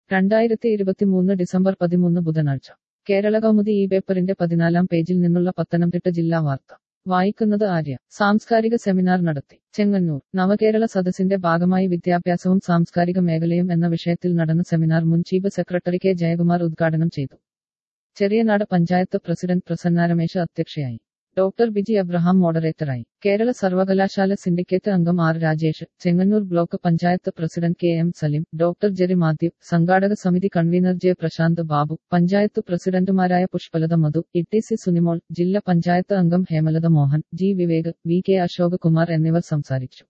രണ്ടായിരത്തി ഇരുപത്തിമൂന്ന് ഡിസംബർ പതിമൂന്ന് ബുധനാഴ്ച കേരള കൗമുദി ഈ പേപ്പറിന്റെ പതിനാലാം പേജിൽ നിന്നുള്ള പത്തനംതിട്ട ജില്ലാ വാർത്ത വായിക്കുന്നത് ആര്യ സാംസ്കാരിക സെമിനാർ നടത്തി ചെങ്ങന്നൂർ നവകേരള സദസ്സിന്റെ ഭാഗമായി വിദ്യാഭ്യാസവും സാംസ്കാരിക മേഖലയും എന്ന വിഷയത്തിൽ നടന്ന സെമിനാർ മുൻ ചീഫ് സെക്രട്ടറി കെ ജയകുമാർ ഉദ്ഘാടനം ചെയ്തു ചെറിയനാട് പഞ്ചായത്ത് പ്രസിഡന്റ് പ്രസന്ന രമേശ് അധ്യക്ഷയായി ഡോക്ടർ ബിജി അബ്രഹാം മോഡറേറ്ററായി കേരള സർവകലാശാല സിൻഡിക്കേറ്റ് അംഗം R Rajesh Chengannur block panchayat president K M Salim doctor Jerry Mathew സംഘാടക സമിതി കൺവീനർ ജെ പ്രശാന്ത് ബാബു പഞ്ചായത്ത് പ്രസിഡന്റുമാരായ പുഷ്പലത മധു ഇ സി സുനിമോൾ ജില്ലാ പഞ്ചായത്ത് അംഗം Hemalatha Mohan G Vivek V K Ashok Kumar എന്നിവർ സംസാരിച്ചു